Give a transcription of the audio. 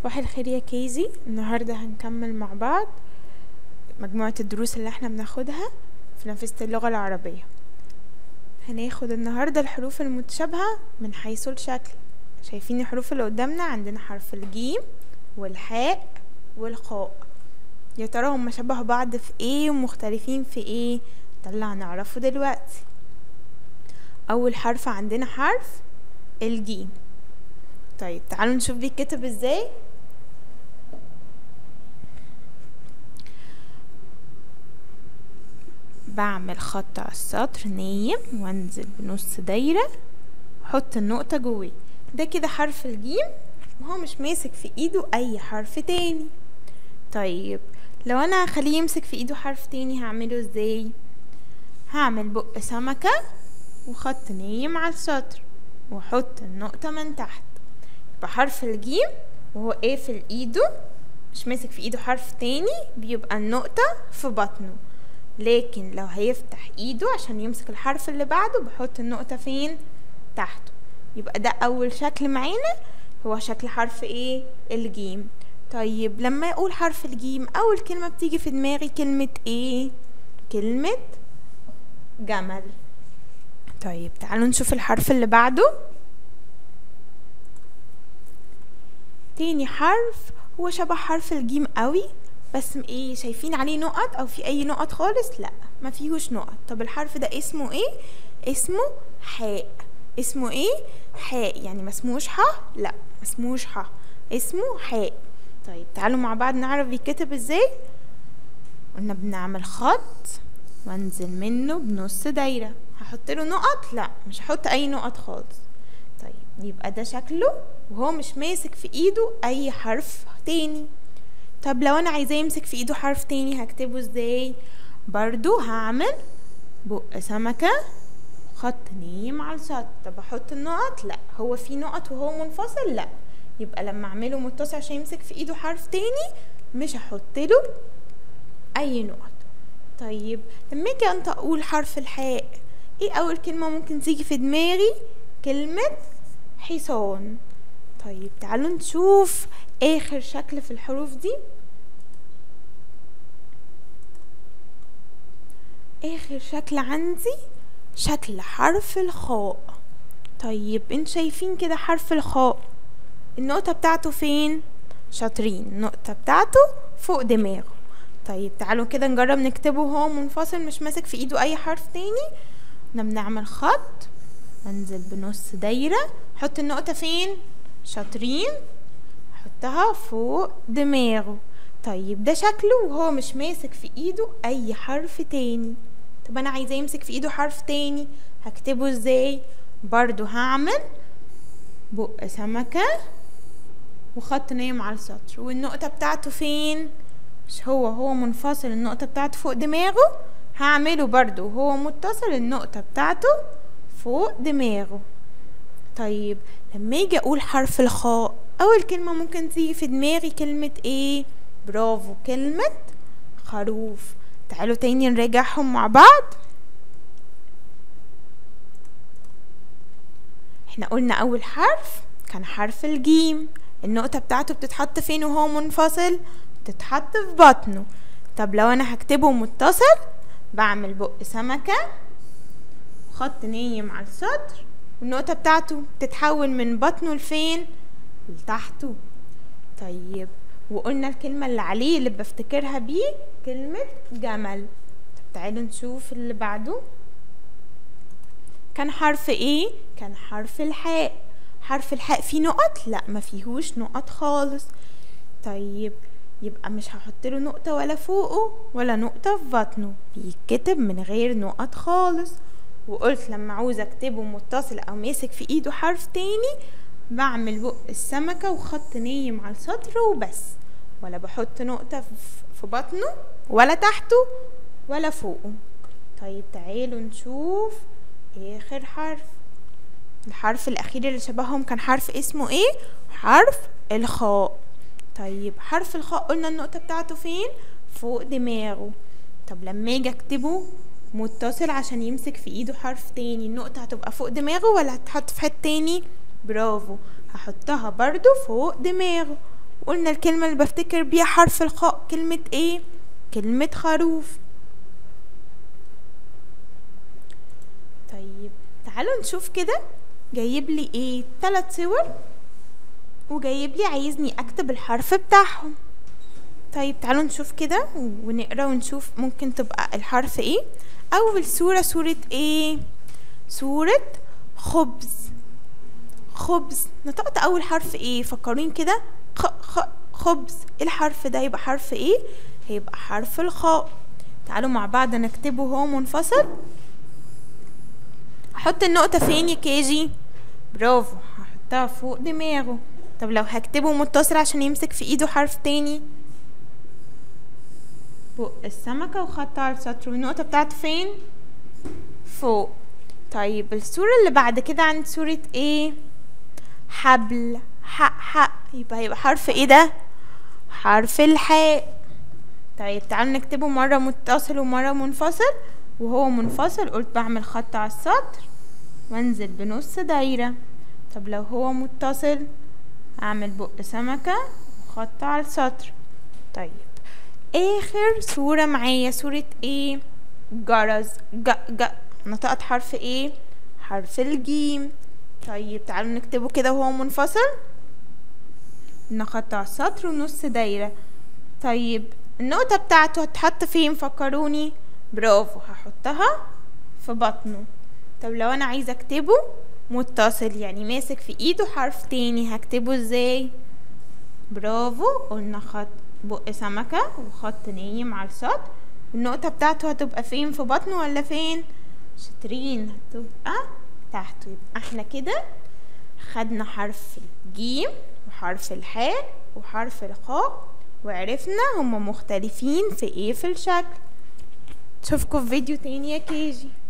صباح الخير يا كيزي النهاردة هنكمل مع بعض مجموعة الدروس اللي احنا بناخدها في نافذة اللغة العربية هناخد النهاردة الحروف المتشابهة من حيث الشكل شايفين الحروف اللي قدامنا عندنا حرف الجيم والحاء والخاء يا ترى هما شبه بعض في ايه ومختلفين في ايه ده اللي هنعرفه دلوقتي اول حرف عندنا حرف الجيم طيب تعالوا نشوف بيتكتب ازاي بعمل خط على السطر نايم وانزل بنص دايرة احط النقطة جواه ده كده حرف الجيم وهو مش ماسك في ايده اي حرف تاني طيب لو انا هخليه يمسك في ايده حرف تاني هعمله ازاي هعمل بق سمكة وخط نايم على السطر واحط النقطة من تحت يبقى حرف الجيم وهو قافل ايده مش ماسك في ايده حرف تاني بيبقى النقطة في بطنه لكن لو هيفتح ايده عشان يمسك الحرف اللي بعده بحط النقطة فين تحته يبقى ده اول شكل معانا هو شكل حرف ايه الجيم طيب لما اقول حرف الجيم اول كلمة بتيجي في دماغي كلمة ايه كلمة جمل طيب تعالوا نشوف الحرف اللي بعده تاني حرف هو شبه حرف الجيم قوي بس ايه شايفين عليه نقط او في اي نقط خالص لا ما فيهوش نقط طب الحرف ده اسمه ايه اسمه حاء اسمه ايه حاء يعني ما اسموش ح لا ما اسموش ح اسمه حاء طيب تعالوا مع بعض نعرف بيتكتب ازاي قلنا بنعمل خط وانزل منه بنص دايره هحط له نقط لا مش هحط اي نقط خالص طيب يبقى ده شكله وهو مش ماسك في ايده اي حرف تاني طب لو انا عايزاه يمسك في ايده حرف تاني هكتبه ازاي برضو هعمل بق سمكة خط نايم على السطر طب احط النقط لا هو في نقط وهو منفصل لا يبقى لما اعمله متصل عشان يمسك في ايده حرف تاني مش هحط له اي نقط طيب لما اجي انت اقول حرف الحاء ايه اول كلمة ممكن تيجي في دماغي كلمة حصان طيب تعالوا نشوف اخر شكل في الحروف دي اخر شكل عندي شكل حرف الخاء طيب انت شايفين كده حرف الخاء النقطة بتاعته فين شاطرين النقطة بتاعته فوق دماغه طيب تعالوا كده نجرب نكتبه هو منفصل مش ماسك في ايده اي حرف تاني احنا بنعمل خط انزل بنص دايرة حط النقطة فين شاطرين حطها فوق دماغه طيب ده شكله وهو مش ماسك في ايده اي حرف تاني طب انا عايزاه يمسك في ايده حرف تاني هكتبه ازاي برضو هعمل بق سمكة وخط نايم على السطر والنقطة بتاعته فين مش هو هو منفصل النقطة بتاعته فوق دماغه هعمله برضو هو متصل النقطة بتاعته فوق دماغه طيب لما اجي اقول حرف الخاء اول كلمة ممكن تيجي في دماغي كلمة ايه برافو كلمة خروف تعالوا تاني نراجعهم مع بعض احنا قلنا اول حرف كان حرف الجيم النقطة بتاعته بتتحط فين وهو منفصل بتتحط في بطنه طب لو انا هكتبه متصل بعمل بق سمكة خط نايم على السطر والنقطة بتاعته تتحول من بطنه لفين لتحته طيب وقلنا الكلمة اللي عليه اللي بفتكرها بيه كلمة جمل طب تعالوا نشوف اللي بعده كان حرف ايه كان حرف الحاء حرف الحاء فيه نقط لا ما فيهوش نقط خالص طيب يبقى مش هحط له نقطة ولا فوقه ولا نقطة في بطنه بيتكتب من غير نقط خالص وقلت لما عاوز اكتبه متصل او ماسك في ايده حرف تاني بعمل بق السمكة وخط نايم على السطر وبس ولا بحط نقطة في بطنه ولا تحته ولا فوقه طيب تعالوا نشوف اخر حرف الحرف الاخير اللي شبههم كان حرف اسمه ايه حرف الخاء طيب حرف الخاء قلنا النقطة بتاعته فين فوق دماغه طب لما اجي اكتبه متصل عشان يمسك في ايده حرف تاني النقطة هتبقى فوق دماغه ولا هتحط في حته تاني برافو هحطها برضو فوق دماغه قلنا الكلمة اللي بفتكر بيها حرف الخاء كلمة ايه كلمة خروف طيب تعالوا نشوف كده جايب لي ايه تلات صور وجايب لي عايزني اكتب الحرف بتاعهم طيب تعالوا نشوف كده ونقرا ونشوف ممكن تبقى الحرف ايه اول صورة صورة ايه صورة خبز خبز نطقت اول حرف ايه فكرين كده خ خ خبز الحرف ده يبقى حرف ايه هيبقى حرف الخاء تعالوا مع بعض نكتبه هو منفصل احط النقطة فين يا كيجي برافو هحطها فوق دماغه طب لو هكتبه متصل عشان يمسك في ايده حرف تاني بق السمكة وخط على السطر والنقطة بتاعته فين فوق طيب الصورة اللي بعد كده عند صورة ايه حبل حق حق يبقى هيبقى حرف ايه ده حرف الحاء طيب تعالوا نكتبه مرة متصل ومرة منفصل وهو منفصل قلت بعمل خط على السطر وانزل بنص دايرة طب لو هو متصل اعمل بق سمكة وخط على السطر طيب اخر صورة معايا صورة ايه جرس ج ج نطقت حرف ايه حرف الجيم طيب تعالوا نكتبه كده وهو منفصل نخط على السطر ونص دايرة طيب النقطة بتاعته هتحط فين فكروني برافو هحطها في بطنه طب لو انا عايزة اكتبه متصل يعني ماسك في ايده حرف تاني هكتبه ازاي برافو قلنا خط بق سمكة وخط نايم على السطر النقطة بتاعته هتبقى فين في بطنه ولا فين شاطرين هتبقى تحته يبقى احنا كده خدنا حرف الجيم وحرف الحاء وحرف الخاء وعرفنا هما مختلفين في ايه في الشكل اشوفكم في فيديو تاني يا كيجي